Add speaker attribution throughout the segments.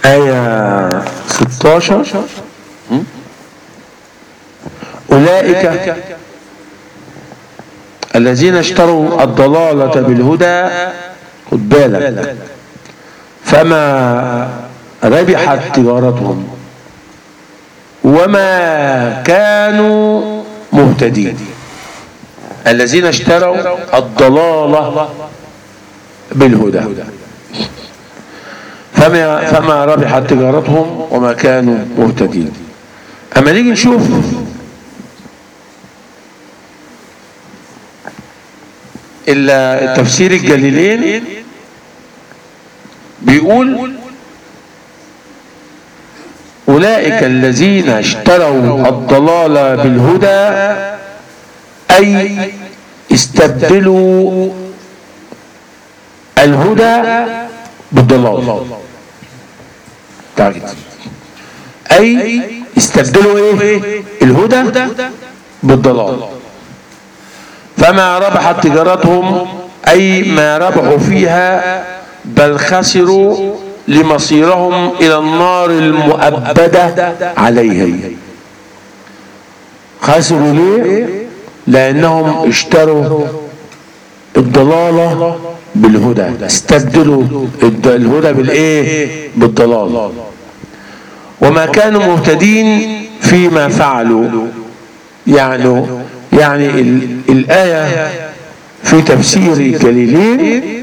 Speaker 1: آية 16 أولئك الذين اشتروا الضلالة بالهدى خد بالك فما ربحت تجارتهم وما كانوا مهتدين الذين اشتروا الضلالة بالهدى فما, فما ربحت تجارتهم وما كانوا مهتدين أما نيجي نشوف التفسير الجليلين بيقول أولئك الذين اشتروا الضلال بالهدى أي استبدلوا الهدى بالضلال تعجب أي استبدلوا إيه الهدى بالضلال فما ربحت تجارتهم أي ما ربحوا فيها بل خسروا لمصيرهم إلى النار المؤبدة عليهم خسروا ليه لأنهم اشتروا الضلالة بالهدى استبدلوا الهدى بالإيه بالضلال وما كانوا مهتدين فيما فعلوا يعني يعني الآية في تفسير جليلين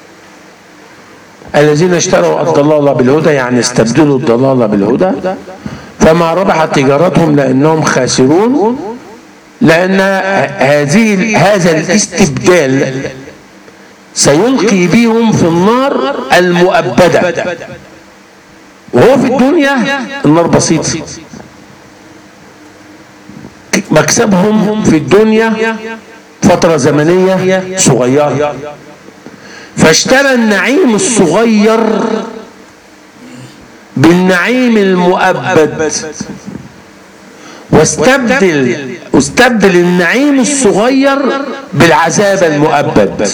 Speaker 1: الذين اشتروا الضلالة بالهدى يعني استبدلوا الضلالة بالهدى فما ربحت تجارتهم لأنهم خاسرون لأن هذه هذا الاستبدال سيلقي بهم في النار المؤبدة وهو في الدنيا النار بسيط مكسبهم في الدنيا فترة زمنية صغيرة فاشترى النعيم الصغير بالنعيم المؤبد واستبدل استبدل النعيم الصغير بالعذاب المؤبد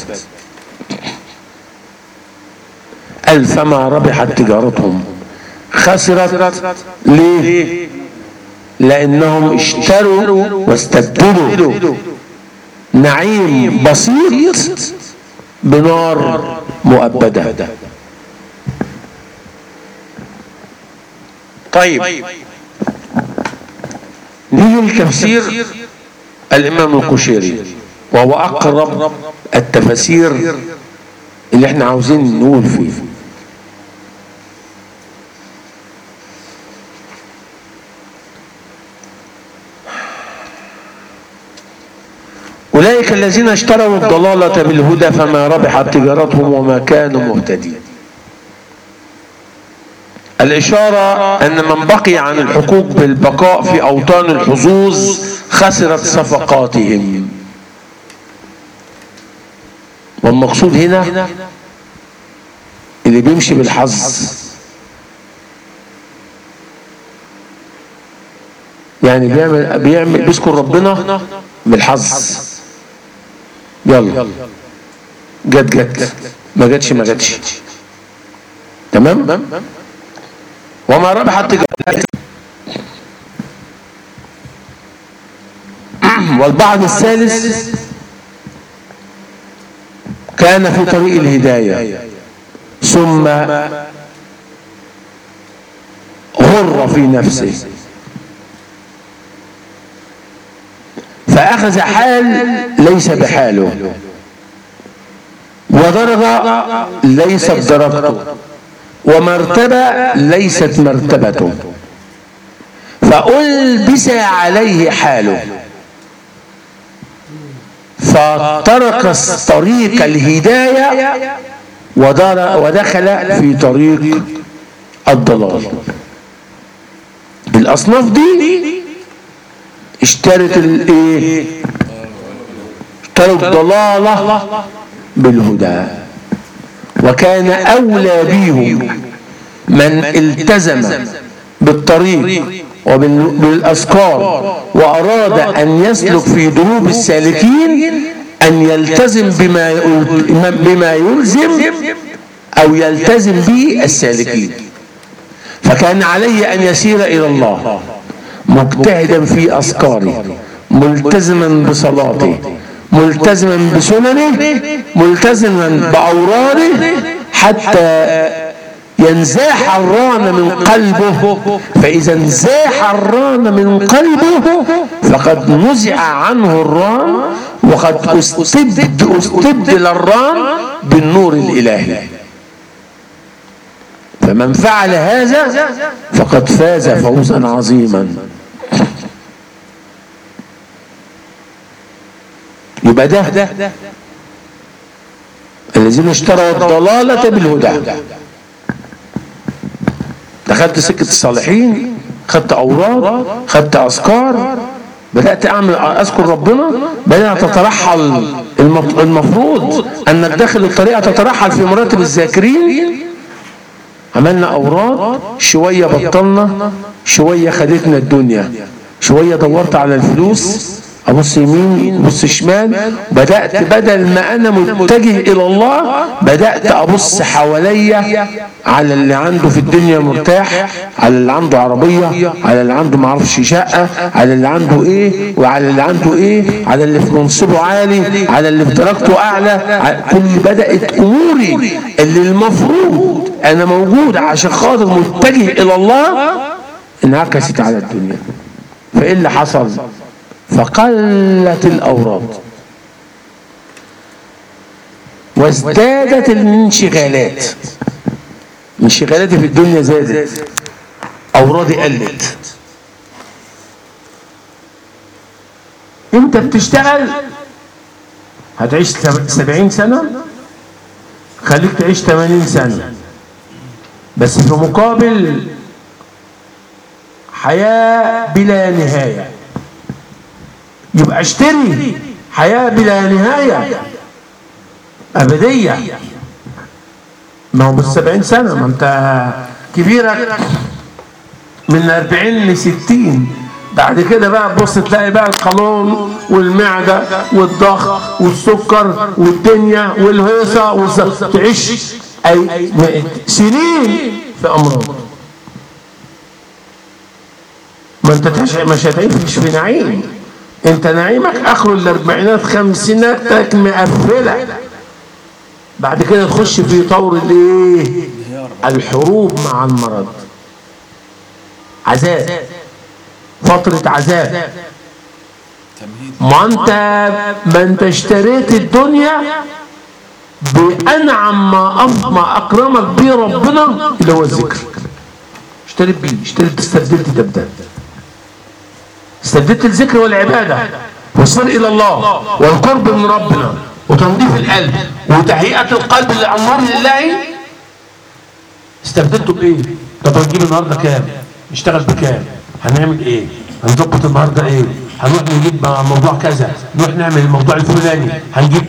Speaker 1: قال فما ربحت تجارتهم خسرت ليه لانهم اشتروا واستبدلوا نعيم بسيط بنار مؤبدة طيب نيجي لتفسير الإمام القشيري وهو أقرب التفاسير اللي احنا عاوزين نقول فيه أولئك الذين اشتروا الضلالة بالهدى فما ربحت تجارتهم وما كانوا مهتدين الإشارة أن من بقي عن الحقوق بالبقاء في أوطان الحظوظ خسرت صفقاتهم والمقصود هنا اللي بيمشي بالحظ يعني بيعمل بيعمل بيذكر ربنا بالحظ يلا جت جت ما جتش ما جتش تمام وما ربحت تجارة والبعض الثالث كان في طريق الهداية ثم غر في نفسه فأخذ حال ليس بحاله ودرجة ليست درجته ومرتبة ليست مرتبته فألبس عليه حاله فترك طريق الهداية ودخل في طريق الضلال الأصناف دي اشترت الايه اشتروا الضلالة بالهدى وكان أولى بهم من التزم بالطريق وبالأذكار وأراد أن يسلك في دروب السالكين أن يلتزم بما بما يلزم أو يلتزم به السالكين فكان علي أن يسير إلى الله مجتهدا في أذكاره ملتزما بصلاته ملتزما بسننه ملتزما بأوراده حتى ينزاح الران من قلبه فإذا انزاح الران من قلبه فقد نزع عنه الران وقد استبد استبدل الران بالنور الإلهي فمن فعل هذا فقد فاز فوزا عظيما يبقى ده الذين اشتروا الضلالة بالهدى دخلت سكة الصالحين خدت أوراد خدت أذكار بدأت أعمل أذكر ربنا بدأت تترحل المفروض أنك داخل الطريقة تترحل في مراتب الذاكرين عملنا أوراد شوية بطلنا شوية خدتنا الدنيا شوية دورت على الفلوس ابص يمين ابص شمال بدات بدل ما انا متجه الى الله بدات ابص حواليا على اللي عنده في الدنيا مرتاح على اللي عنده عربيه على اللي عنده معرفش شقه على اللي عنده ايه وعلى اللي عنده ايه على اللي في منصبه عالي على اللي في درجته اعلى كل بدات اموري اللي المفروض انا موجود عشان خاطر متجه الى الله انعكست على الدنيا فايه اللي حصل فقلت الأوراد وازدادت الانشغالات انشغالاتي في الدنيا زادت أورادي قلت انت بتشتغل هتعيش سبعين سنة خليك تعيش ثمانين سنة بس في مقابل حياة بلا نهاية يبقى اشتري حياة بلا نهاية أبدية ما هو بالسبعين سنة ما انت كبيرك من أربعين لستين بعد كده بقى تبص تلاقي بقى القولون والمعدة والضغط والسكر والدنيا والهيصة والز... تعيش أي سنين في أمراض ما انت تعيش مش هتعيش في نعيم انت نعيمك اخر الاربعينات خمسيناتك مقفله بعد كده تخش في طور الايه الحروب مع المرض عذاب فترة عذاب ما انت ما انت اشتريت الدنيا بانعم ما ما اكرمك بيه ربنا اللي هو الذكر اشتريت بيه اشتريت استبدلت ده بده استبدلت الذكر والعبادة والصل إلى الله والقرب من ربنا وتنظيف القلب وتهيئة القلب للأنوار لله استبدلته بإيه؟ طب هنجيب النهارده كام؟ نشتغل بكام؟ هنعمل إيه؟ هنظبط النهارده إيه؟ هنروح نجيب موضوع كذا، نروح نعمل الموضوع الفلاني، هنجيب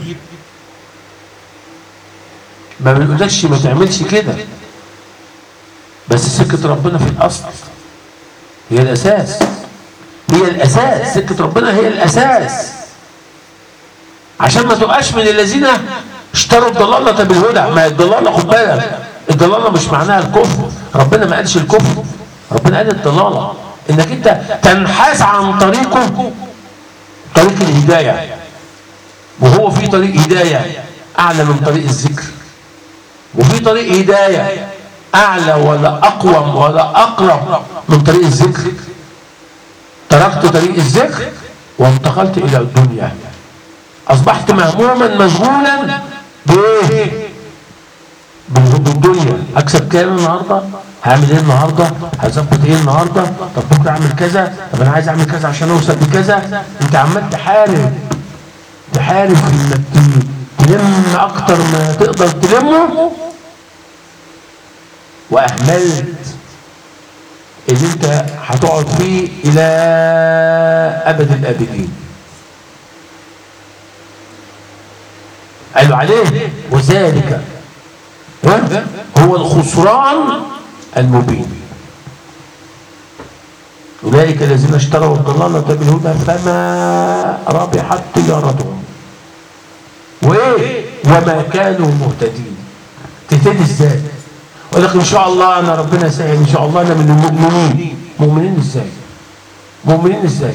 Speaker 1: ما بنقولكش ما تعملش كده بس سكة ربنا في الأصل هي الأساس هي الأساس سكة ربنا هي الأساس عشان ما تبقاش من الذين اشتروا الضلالة بالهدى ما الضلالة خد بالك الضلالة مش معناها الكفر ربنا ما قالش الكفر ربنا قال الضلالة انك انت تنحاز عن طريقه طريق الهداية وهو في طريق هداية أعلى من طريق الذكر وفي طريق هداية أعلى ولا أقوم ولا أقرب من طريق الذكر تركت طريق الذكر وانتقلت إلى الدنيا أصبحت مهموما مشغولا بإيه؟ بالدنيا أكسب كام النهاردة؟ هعمل ايه النهارده؟ هظبط ايه النهارده؟ طب بكره اعمل كذا، طب انا عايز اعمل كذا عشان اوصل لكذا، انت عمال تحارب تحارب انك تلم اكتر ما تقدر تلمه واهملت اللي انت هتقعد فيه الى ابد الابدين قالوا عليه وذلك هو الخسران المبين أولئك الذين اشتروا الضلالة بالهدى فما ربحت تجارتهم وإيه وما كانوا مهتدين تهتدي ازاي يقول لك ان شاء الله انا ربنا يسهل ان شاء الله انا من المؤمنين مؤمنين ازاي مؤمنين ازاي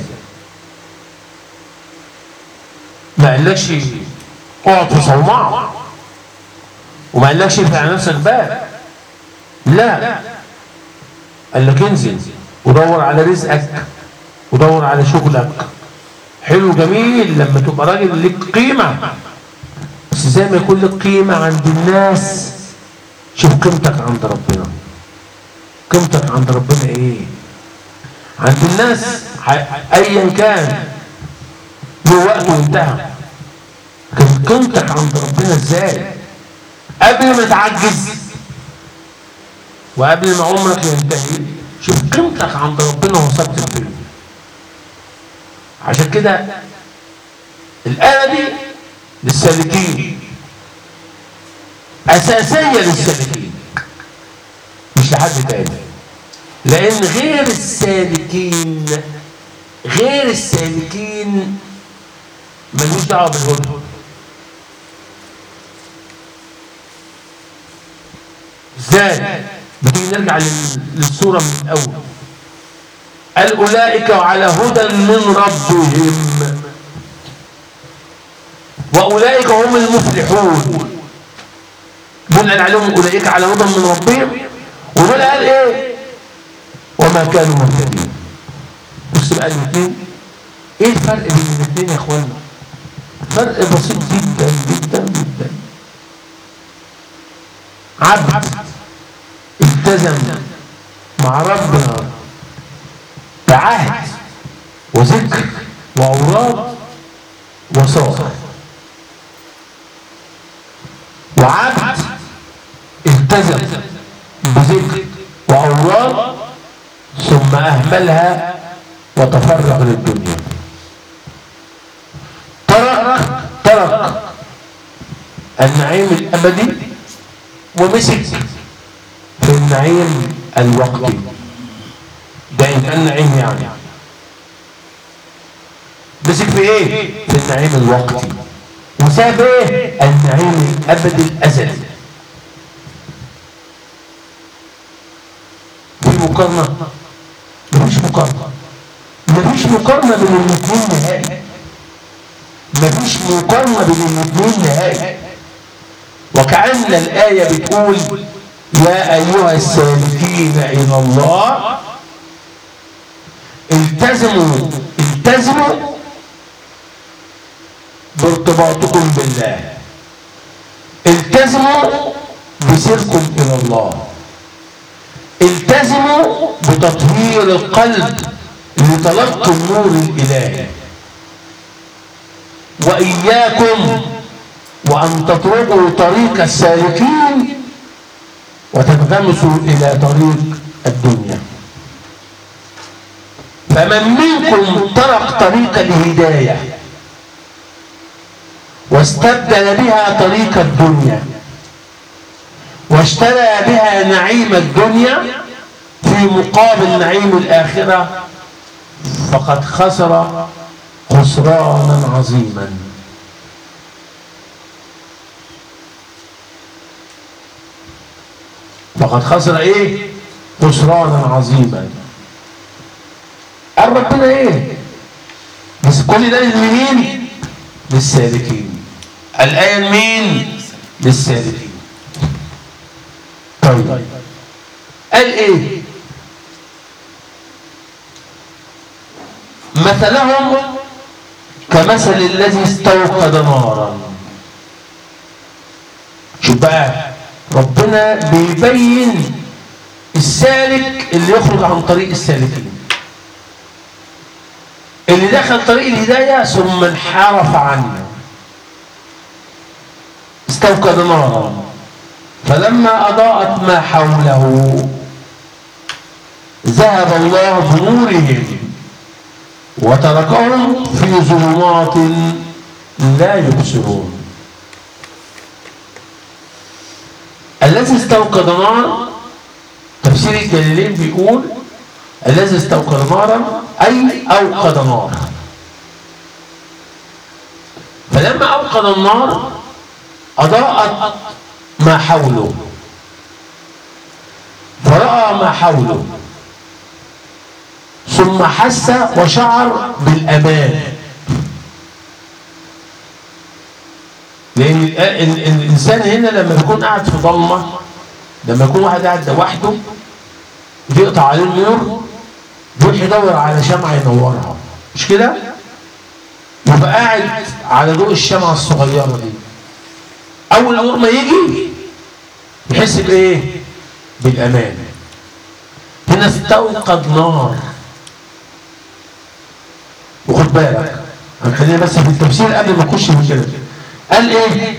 Speaker 1: ما قالكش اقعد في صومعه وما قالكش ارفع على نفسك باب لا قال لك انزل ودور على رزقك ودور على شغلك حلو جميل لما تبقى راجل لك قيمة بس زي ما يكون لك قيمة عند الناس شوف قيمتك عند ربنا قيمتك عند ربنا ايه عند الناس ايا كان له وقت وانتهى لكن قيمتك عند ربنا ازاي قبل ما تعجز وقبل ما عمرك ينتهي شوف قيمتك عند ربنا وصلت فين عشان كده الآية دي للسالكين أساسية للسالكين مش لحد تاني لأن غير السالكين غير السالكين ملوش دعوة بالهدى ازاي؟ بتيجي نرجع للصورة من الأول قال أولئك على هدى من ربهم وأولئك هم المفلحون دول قال عليهم أولئك على هدى من ربهم ودول قال إيه وما كانوا مهتدين بص بقى الاثنين ايه الفرق بين الاثنين يا اخوانا فرق بسيط جدا جدا جدا عبد التزم مع ربنا بعهد وذكر وأوراد وصلاة وعبد التزم بذكر وأوراد ثم أهملها وتفرغ للدنيا ترك ترك النعيم الأبدي ومسك في النعيم الوقتي ده النعيم يعني مسك في ايه في النعيم الوقتي وساب ايه النعيم الابدي الازلي في مقارنه مفيش مقارنه مفيش مقارنه بين الاثنين نهائي مفيش مقارنه بين الاثنين نهائي وكأن الآية بتقول يا أيها السالكين إلى الله التزموا التزموا بارتباطكم بالله التزموا بسيركم إلى الله التزموا بتطهير القلب لتلقي النور الإلهي وإياكم وأن تتركوا طريق السالكين وتنغمسوا إلى طريق الدنيا فمن منكم ترك طريق الهداية واستبدل بها طريق الدنيا واشترى بها نعيم الدنيا في مقابل نعيم الآخرة فقد خسر خسرانا عظيما فقد خسر ايه خسرانا عظيما قال ربنا ايه بس كل ده لمين للسالكين الآية لمين للسالكين طيب قال ايه مثلهم كمثل الذي استوقد نارا شوف بقى ربنا بيبين السالك اللي يخرج عن طريق السالكين اللي دخل طريق الهداية ثم انحرف عنه استوقد نارا فلما أضاءت ما حوله ذهب الله بنورهم وتركهم في ظلمات لا يبصرون الذي استوقد نارا تفسير الجليلين بيقول الذي استوقد نارا أي أوقد نار فلما أوقد النار أضاءت ما حوله فرأى ما حوله ثم حس وشعر بالأمان لأن ال- ال- الإنسان هنا لما يكون قاعد في ضلمة لما يكون واحد قاعد لوحده بيقطع عليه النور بيروح يدور على شمعة ينورها مش كده؟ يبقى قاعد على ضوء الشمعة الصغيرة دي أول نور ما يجي يحس بإيه؟ بالأمان هنا استوقد نار وخد بالك خلينا بس في التفسير قبل ما نخش في كده قال ايه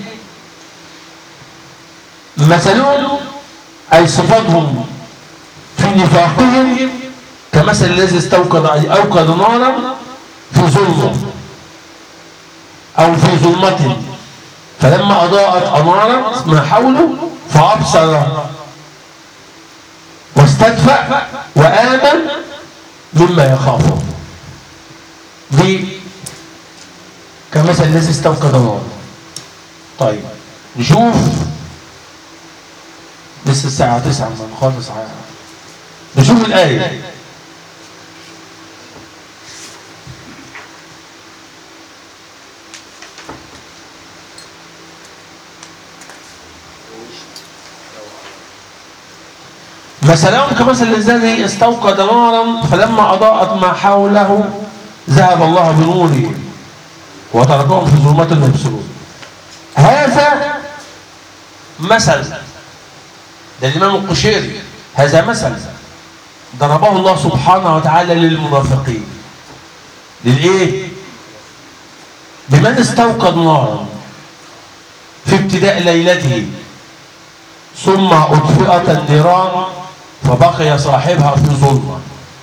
Speaker 1: مثلهم اي صفاتهم في نفاقهم كمثل الذي استوقد اوقد نارا في ظلمه او في ظلمه فلما اضاءت انارا ما حوله فابصر واستدفأ وآمن مما يخافه دي كمثل الذي استوقد نار طيب نشوف لسه الساعة 9 ما نخلص ع- نشوف الآية مثلهم كمثل الذي استوقد نارا فلما أضاءت ما حوله ذهب الله بنوره وتركهم في ظلمات لا يبصرون هذا مثل ده الإمام القشيري هذا مثل ضربه الله سبحانه وتعالى للمنافقين للإيه؟ بمن استوقد نارا في ابتداء ليلته ثم أطفئت النيران فبقي صاحبها في ظلمة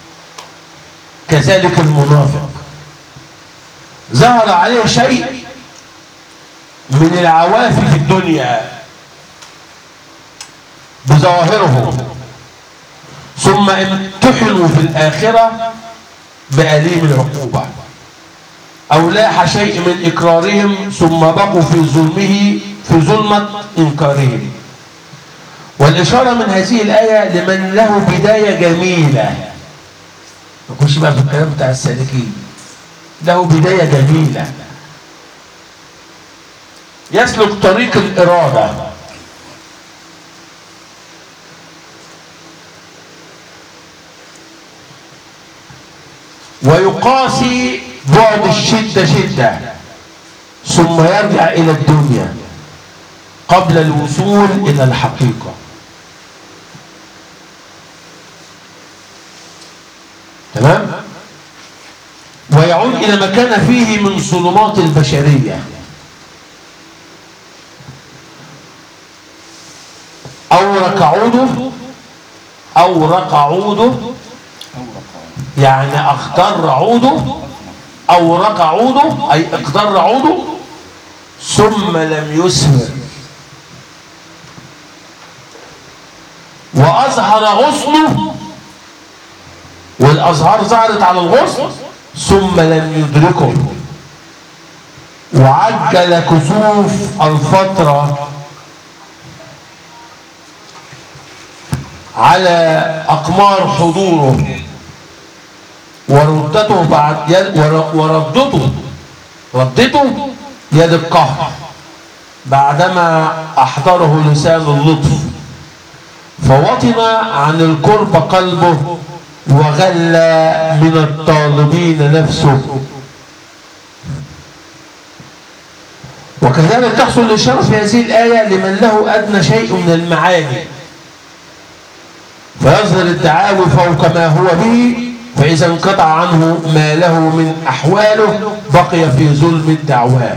Speaker 1: كذلك المنافق ظهر عليه شيء من العوافي في الدنيا بظواهرهم ثم امتحنوا في الآخرة بأليم العقوبة أو لاح شيء من إكرارهم ثم بقوا في ظلمه في ظلمة إنكارهم والإشارة من هذه الآية لمن له بداية جميلة ما نخش بقى في الكلام بتاع السالكين له بداية جميلة يسلك طريق الإرادة ويقاسي بعد الشدة شدة ثم يرجع إلى الدنيا قبل الوصول إلى الحقيقة تمام ويعود إلى ما كان فيه من ظلمات البشرية أورق عوده أورق عوده يعني أخضر عوده أورق عوده أي اخضر عوده ثم لم يسمر وأظهر غصنه والأزهار ظهرت على الغصن ثم لم يدركه وعجل كسوف الفترة على أقمار حضوره وردته بعد يد ور- وردته ردته يد القهر بعدما أحضره لسان اللطف فوطن عن القرب قلبه وغلى من الطالبين نفسه وكذلك تحصل الإشارة في هذه الآية لمن له أدنى شيء من المعاني فيظهر الدعاوي فوق ما هو به فإذا انقطع عنه ما له من أحواله بقي في ظلم الدعواه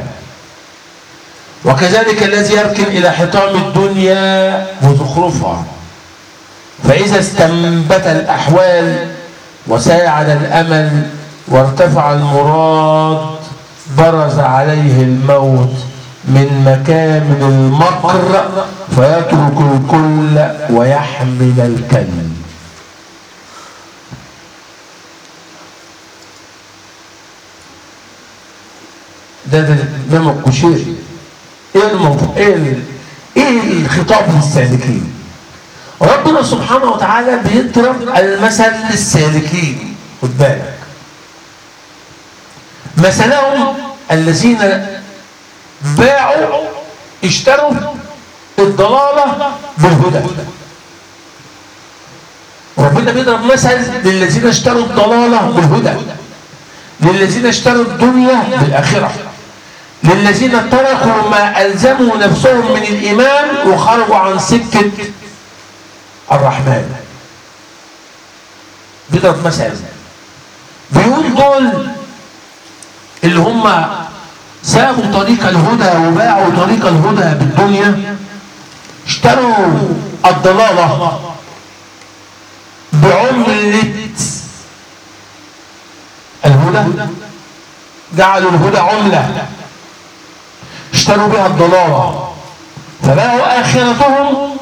Speaker 1: وكذلك الذي يركن إلى حطام الدنيا وزخرفها فإذا استنبت الأحوال وساعد الأمل وارتفع المراد برز عليه الموت من مكامن المكر فيترك الكل ويحمل الكلب ده ده الإمام القشيري ايه الموضوع ايه ال- ايه الخطاب للسالكين ربنا سبحانه وتعالى بيضرب المثل للسالكين خد بالك مثلهم الذين باعوا اشتروا الضلالة بالهدى ربنا بيضرب مثل للذين اشتروا الضلالة بالهدى للذين اشتروا الدنيا بالآخرة للذين تركوا ما ألزموا نفسهم من الإيمان وخرجوا عن سكة الرحمن بيضرب مثل بيقول دول اللي هم سابوا طريق الهدى وباعوا طريق الهدى بالدنيا اشتروا الضلالة بعملة الهدى جعلوا الهدى عملة اشتروا بها الضلالة فباعوا آخرتهم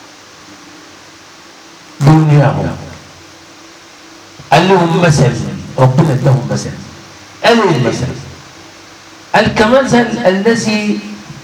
Speaker 1: دنياهم قال لهم مثل ربنا اداهم مثل قال ايه المثل قال كمثل الذي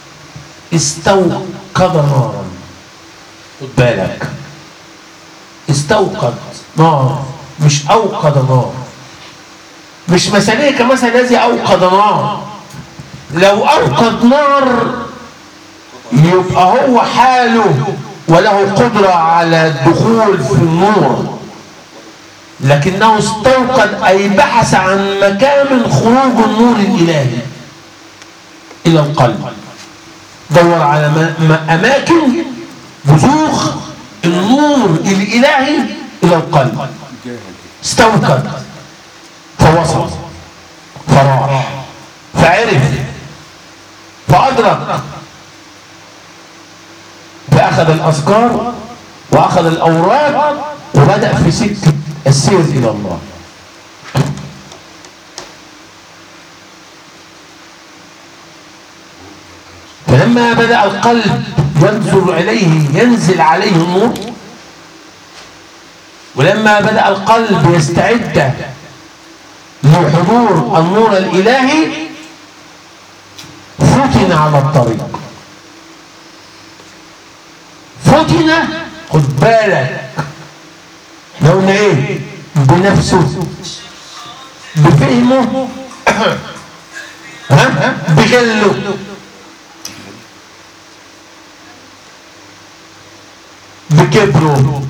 Speaker 1: استوقد نارا خد بالك استوقد نار مش اوقد نار مش مثلية كمثل الذي اوقد نار لو اوقد نار يبقى هو حاله وله قدرة على الدخول في النور لكنه استوقد أي بحث عن مكان خروج النور الإلهي إلى القلب دور على أماكن بزوخ النور الإلهي إلى القلب استوقد فوصل فراح فعرف فأدرك فأخذ الأذكار وأخذ الأوراق وبدأ في سكة السير إلى الله فلما بدأ القلب ينظر إليه ينزل عليه النور ولما بدأ القلب يستعد لحضور النور الإلهي فتن على الطريق فتن خد بالك احنا قلنا ايه بنفسه بفهمه ها بغله بكبره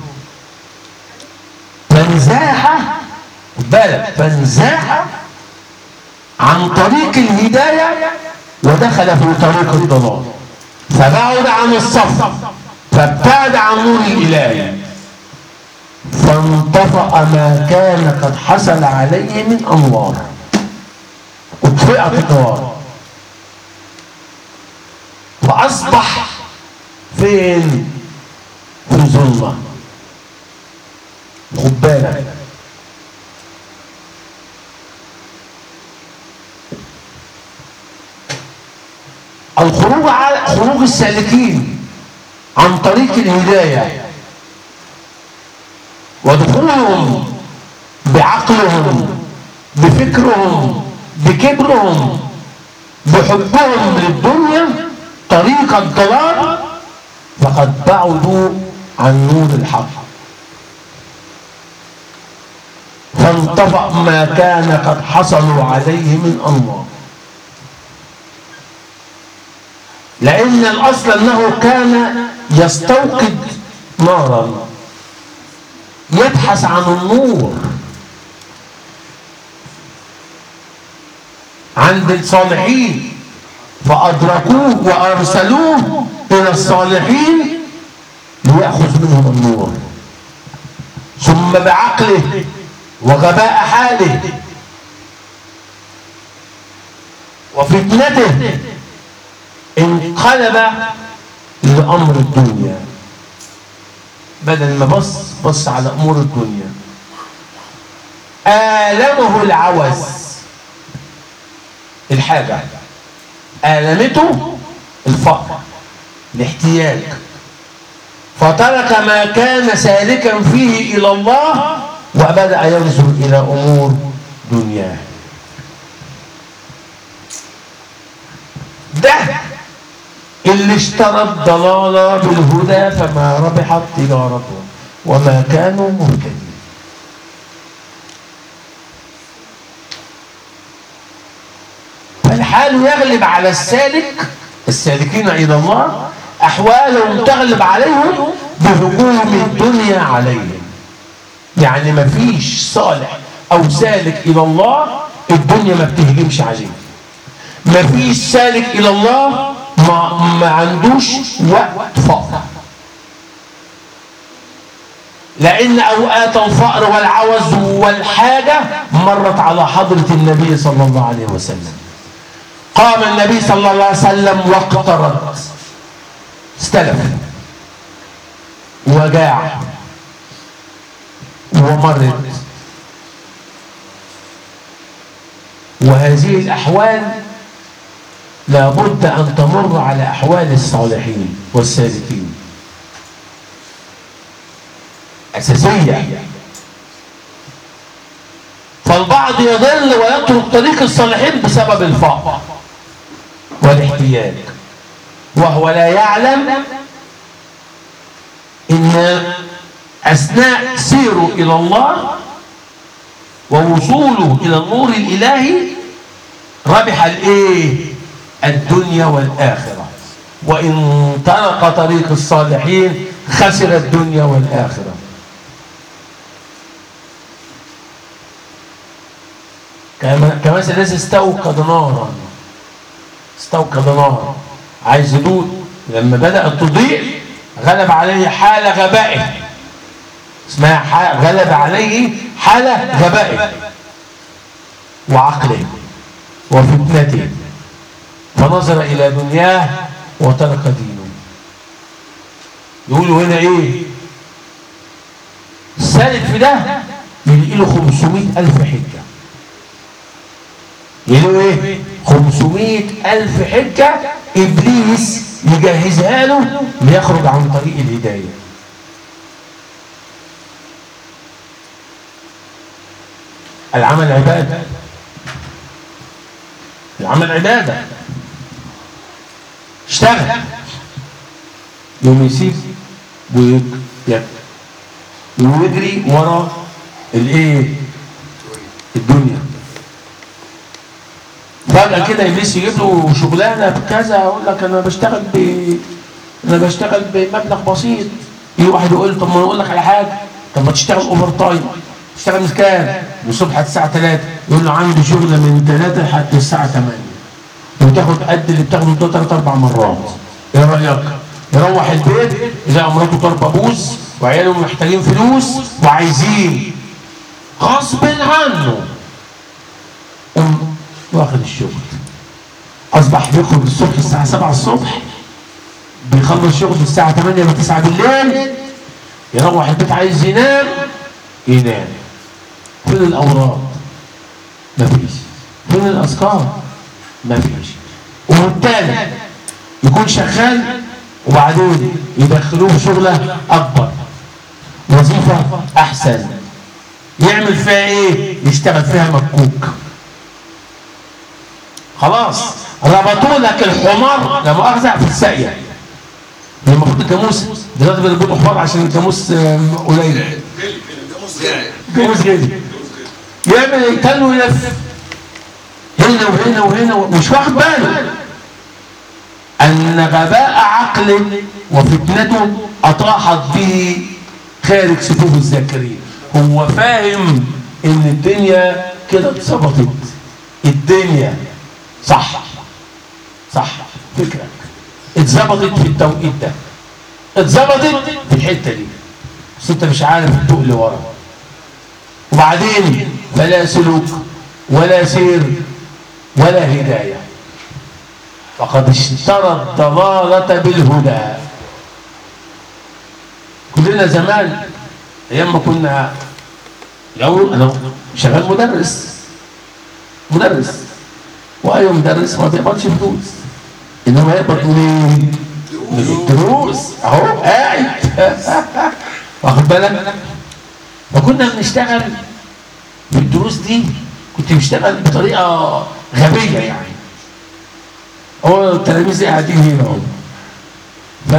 Speaker 1: فانزاح بالك فانزاح عن طريق الهداية ودخل في طريق الضلال فبعد عن الصف فابتعد عن نور الإله فانطفأ ما كان قد حصل عليه من أنوار اطفئت النار فأصبح فين في ظلمة خد بالك الخروج على خروج السالكين عن طريق الهدايه ودخولهم بعقلهم بفكرهم بكبرهم بحبهم للدنيا طريق الضلال فقد بعدوا عن نور الحق فانطفأ ما كان قد حصلوا عليه من الله لأن الأصل أنه كان يستوقد نارا يبحث عن النور عند الصالحين فأدركوه وأرسلوه إلى الصالحين ليأخذ منهم النور ثم بعقله وغباء حاله وفتنته انقلب لأمر الدنيا بدل ما بص بص على امور الدنيا آلمه العوز الحاجة آلمته الفقر الاحتياج فترك ما كان سالكا فيه إلى الله وبدأ ينظر إلى أمور دنياه ده اللي اشترى الضلالة بالهدى فما ربحت تجارتهم وما كانوا مهتدين فالحال يغلب على السالك السالكين إلى الله أحوالهم تغلب عليهم بهجوم الدنيا عليهم يعني ما فيش صالح أو سالك إلى الله الدنيا ما بتهجمش عليه ما فيش سالك إلى الله ما, ما عندوش وقت فقر لأن أوقات الفقر والعوز والحاجة مرت على حضرة النبي صلى الله عليه وسلم قام النبي صلى الله عليه وسلم واقترض استلف وجاع ومرض وهذه الأحوال لابد أن تمر على أحوال الصالحين والسالكين أساسية فالبعض يضل ويترك طريق الصالحين بسبب الفقر والاحتياج وهو لا يعلم ان اثناء سيره الى الله ووصوله الى النور الالهي ربح الايه الدنيا والاخره وان ترك طريق الصالحين خسر الدنيا والاخره كمثل الذي استوقد نارا استوقد نارا عايز يدور لما بدأت تضيء غلب عليه حالة غبائه اسمها غلب عليه حالة غبائه وعقله وفتنته فنظر إلى دنياه وترك دينه يقولوا هنا ايه السالك في ده يلاقي له 500 ألف حجة يقولوا ايه 500 ألف حجة إبليس يجهزها له ليخرج عن طريق الهداية العمل عبادة العمل عبادة اشتغل يوم يسيب ويجري ورا الايه الدنيا فجأة كده ابليس يجيب له شغلانه بكذا يقول لك انا بشتغل ب انا بشتغل بمبلغ بسيط يجي واحد يقول طب ما انا اقول لك على حاجه طب ما تشتغل اوفر تايم تشتغل من كام؟ من الصبح حتى الساعه 3 يقول له عندي شغله من 3 لحد الساعه 8 وتاخد قد اللي بتاخده ده ثلاث اربع مرات ايه رايك؟ يروح البيت يلاقي مراته ضربه بوز وعياله محتاجين فلوس وعايزين غصب عنه واخد الشغل اصبح بيخرج الصبح الساعه 7 الصبح بيخلص شغل الساعه 8 ل 9 بالليل يروح البيت عايز ينام ينام فين الاوراد مفيش فين الاذكار مفيش وبالتالي يكون شغال وبعدين يدخلوه شغله اكبر وظيفه احسن يعمل فيها ايه يشتغل فيها مكوك خلاص ربطوا لك الحمار لا مؤاخذه في الساقيه المفروض الجاموس دلوقتي بيربطوا حمار عشان الجاموس قليل جاموس غالي يعمل يتل ويلف هنا وهنا وهنا ومش واخد باله ان غباء عقل وفتنته اطاحت به خارج صفوف الذاكرين هو فاهم ان الدنيا كده اتظبطت الدنيا صح صح فكرك اتظبطت في التوقيت ده اتظبطت في الحته دي بس انت مش عارف اللي ورا وبعدين فلا سلوك ولا سير ولا هدايه فقد اشترى الضلاله بالهدى كلنا زمان ايام ما كنا لو انا شغال مدرس مدرس واي مدرس ما بيقبضش فلوس انما يقبض منين؟ من الدروس اهو قاعد واخد بالك وكنا بنشتغل بالدروس دي كنت بشتغل بطريقه غبيه يعني هو التلاميذ قاعدين هنا اهو ف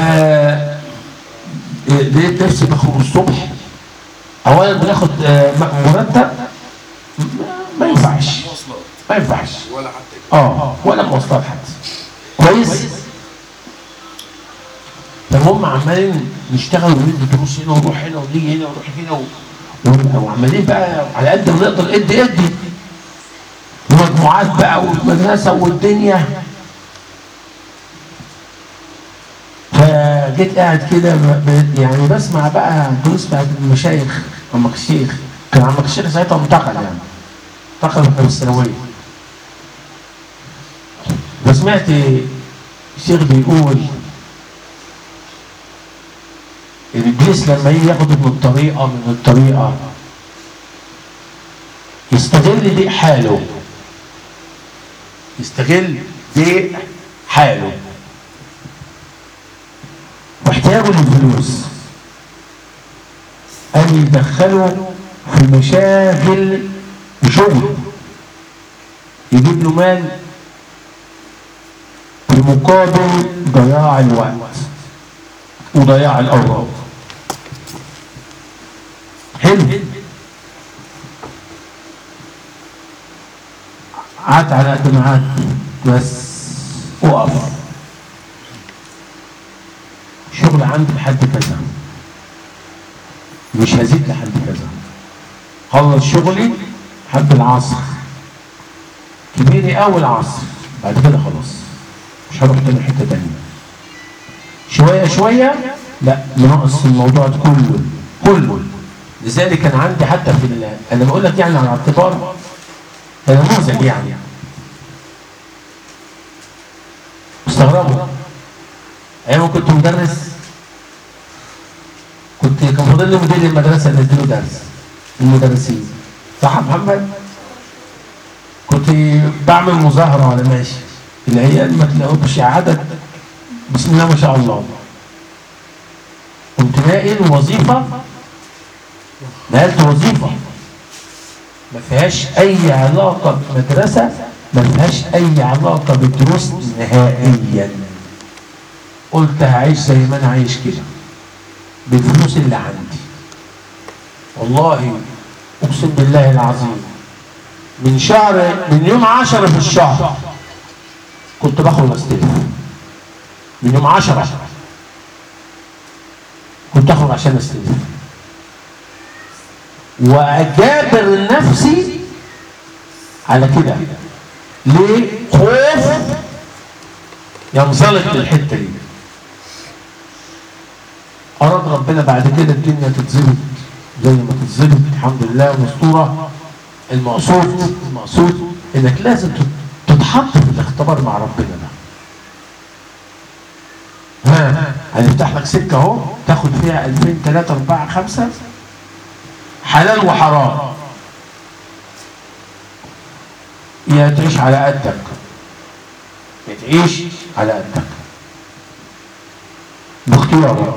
Speaker 1: لقيت نفسي بخرج الصبح اولا بناخد آه، مرتب ما- ما ينفعش
Speaker 2: مواصلات
Speaker 1: ما ينفعش
Speaker 2: ولا حتى
Speaker 1: اه ولا مواصلات حتى كويس فهم عمالين نشتغل وندي دروس هنا ونروح هنا ونيجي هنا ونروح هنا و... و- وعمالين بقى على قد ما نقدر ادي ادي ومجموعات بقى والمدرسه والدنيا فجيت قاعد كده ب- ب- يعني بسمع بقى دروس بتاعت المشايخ عمك الشيخ كان عمك الشيخ ساعتها انتقل يعني انتقل من الثانويه فسمعت الشيخ بيقول الابليس لما يجي ياخد من طريقه من الطريقه يستغل ضيق حاله يستغل ضيق حاله واحتياجه للفلوس أن يدخله في مشاغل شغل يجيب له مال بمقابل ضياع الوقت وضياع الأوراق حلو قعدت على قد ما قعدت بس وقف شغل عندي لحد كذا مش هزيد لحد كذا خلص شغلي لحد العصر كبيري قوي العصر بعد كده خلاص مش هروح تاني حته تانيه شويه شويه لا ناقص الموضوع ده كله كله لذلك كان عندي حتى في ال- انا بقول لك يعني على اعتبار ده نموذج يعني مستغربوا ايام ما كنت مدرس كنت كان فاضل لي مدير المدرسه اللي اديله درس المدرسين صح يا محمد كنت بعمل مظاهره وانا ماشي العيال ما تلاقوش عدد بسم الله ما شاء الله كنت ناقل وظيفه نقلت وظيفه ما فيهاش اي علاقه بمدرسه ما فيهاش اي علاقه بالدروس نهائيا قلت هعيش زي ما انا عايش كده بالفلوس اللي عندي والله اقسم بالله العظيم من شهر من يوم عشرة في الشهر كنت باخد استلف من يوم عشرة كنت اخرج عشان استلف واجابر نفسي على كده ليه خوف ينزلق للحته دي اراد ربنا بعد كده الدنيا تتظبط زي ما تتظبط الحمد لله مستوره المقصود المقصود انك لازم تتحط في الاختبار مع ربنا ده ها هنفتح لك سكه اهو تاخد فيها 2000 3 4 5 حلال وحرام يا تعيش على قدك يا تعيش على قدك باختيارك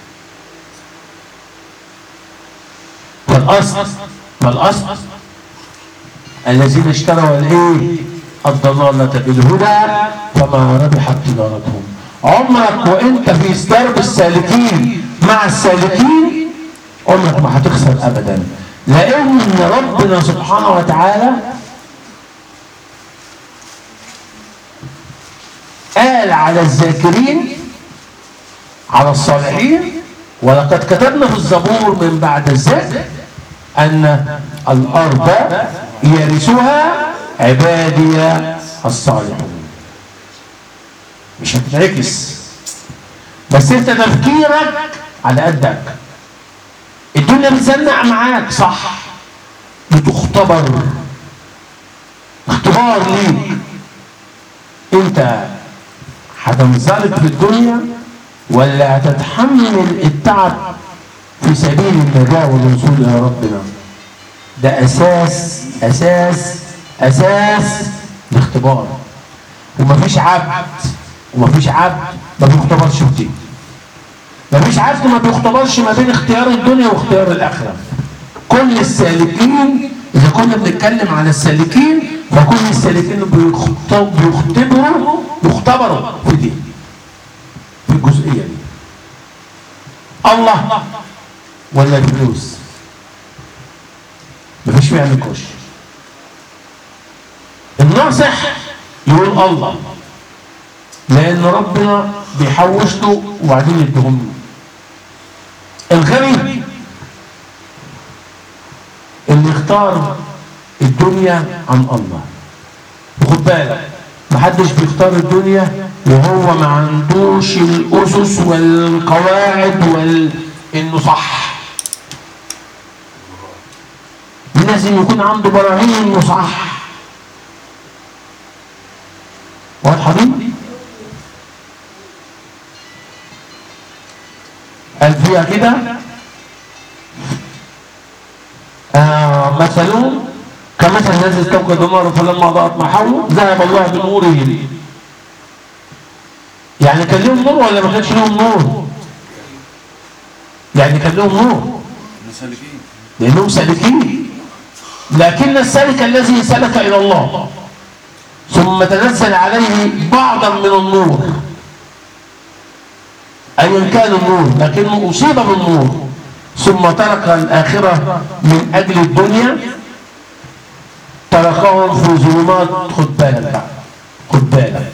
Speaker 1: فالاصل فالاصل الذين اشتروا الايه الضلالة بالهدى فما ربحت تجارتهم عمرك وانت في درب السالكين مع السالكين عمرك ما هتخسر ابدا لان ربنا سبحانه وتعالى قال على الذاكرين على الصالحين ولقد كتبنا في الزبور من بعد الذكر ان الارض يرثها عبادي الصالحون مش هتتعكس بس انت تفكيرك على قدك الدنيا بتزنق معاك صح بتختبر اختبار ليك انت هتنزلق في الدنيا ولا هتتحمل التعب في سبيل النجاة والوصول إلى ربنا ده أساس أساس أساس الاختبار ومفيش عبد ومفيش عبد ما بيختبرش في دي مفيش عبد ما بيختبرش ما بين اختيار الدنيا واختيار الآخرة كل السالكين إذا كنا بنتكلم على السالكين فكل السالكين بيختبروا بيختبروا بيختبروا في دي في الجزئية دي الله ولا الفلوس مفيش فيها نقاش الناصح يقول الله لأن ربنا بيحوش له وبعدين يديهم له الغني اللي يختار الدنيا عن الله وخد بالك محدش بيختار الدنيا وهو ما عندوش الأسس والقواعد وال إنه صح لازم يكون عنده براهين إنه صح واضحة دي؟ قال فيها كده آه مثلهم كمثل الذي استوقد نار فلما ضاءت ما حوله ذهب الله بنورهم يعني كان لهم نور ولا ما كانش لهم نور؟ يعني كان لهم نور
Speaker 2: مسالكين
Speaker 1: لانهم سالكين لكن السالك الذي سلك الى الله ثم تنزل عليه بعضا من النور ايا كان النور لكنه اصيب بالنور ثم ترك الاخره من اجل الدنيا تركهم في ظلمات خد بالك بقى خد بالك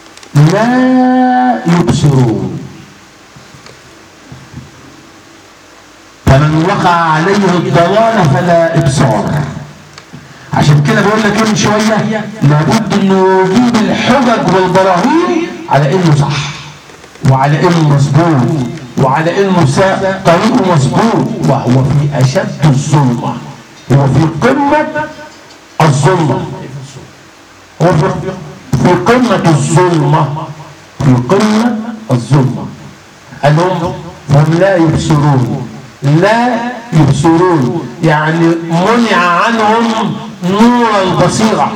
Speaker 1: لا يبصرون فمن وقع عليه الضلال فلا ابصار عشان كده بقول لك ايه من شويه لابد انه يجيب الحجج والبراهين على انه صح وعلى انه مظبوط وعلى انه سا- طريقه مظبوط وهو في اشد الظلمه هو في قمه الظلمه هو في في قمه الظلمه في قمه الظلمه انهم هم لا يبصرون لا يبصرون يعني منع عنهم نور البصيره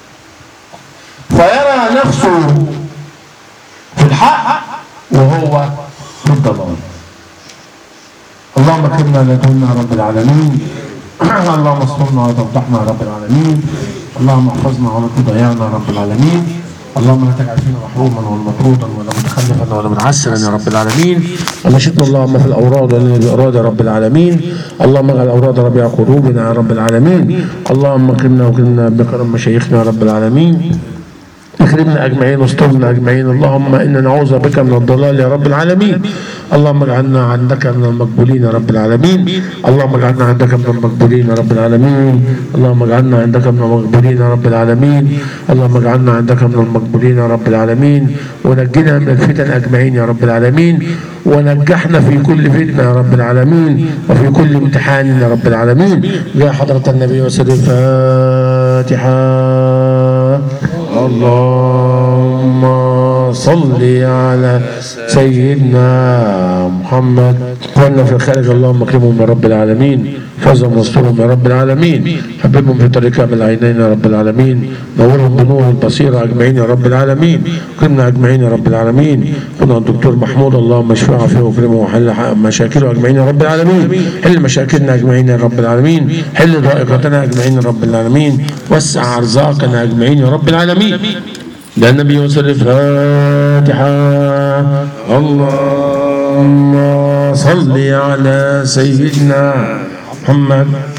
Speaker 1: فيرى نفسه في الحق وهو في الضلال اللهم اكرمنا لا تهنا يا رب العالمين اللهم استرنا ولا تفضحنا يا رب العالمين اللهم احفظنا ولا تضيعنا يا رب العالمين اللهم لا تجعل فينا محروما ولا مطرودا ولا متخلفا ولا منعسرا يا رب العالمين ونشدنا اللهم في الاوراد ولنا باراده يا رب العالمين اللهم اجعل الاوراد ربيع قلوبنا يا رب العالمين اللهم اكرمنا وكرمنا بكرم مشايخنا يا رب العالمين اكرمنا اجمعين واسترنا اجمعين اللهم انا نعوذ بك من الضلال يا رب العالمين اللهم اجعلنا عندك من المقبولين يا رب العالمين اللهم اجعلنا عندك من المقبولين يا رب العالمين اللهم اجعلنا عندك من المقبولين يا رب العالمين اللهم اجعلنا عندك من المقبولين يا رب العالمين ونجنا من الفتن اجمعين يا رب العالمين ونجحنا في كل فتنه يا رب العالمين وفي كل امتحان يا رب العالمين يا حضره النبي وسلم الفاتحه اللهم صل على سيدنا محمد وانا في الخارج اللهم اكرمهم يا رب العالمين فزهم واسترهم يا رب العالمين حببهم في طريقك بالعينين يا رب العالمين نورهم بنور البصيرة اجمعين يا رب العالمين اكرمنا اجمعين يا رب العالمين خذنا الدكتور محمود اللهم اشفه وعافيه واكرمه وحل مشاكله اجمعين يا رب العالمين حل مشاكلنا اجمعين يا رب العالمين حل ضائقتنا اجمعين يا رب العالمين وسع ارزاقنا اجمعين يا رب العالمين ده النبي وصل الفاتحة اللهم صل على سيدنا محمد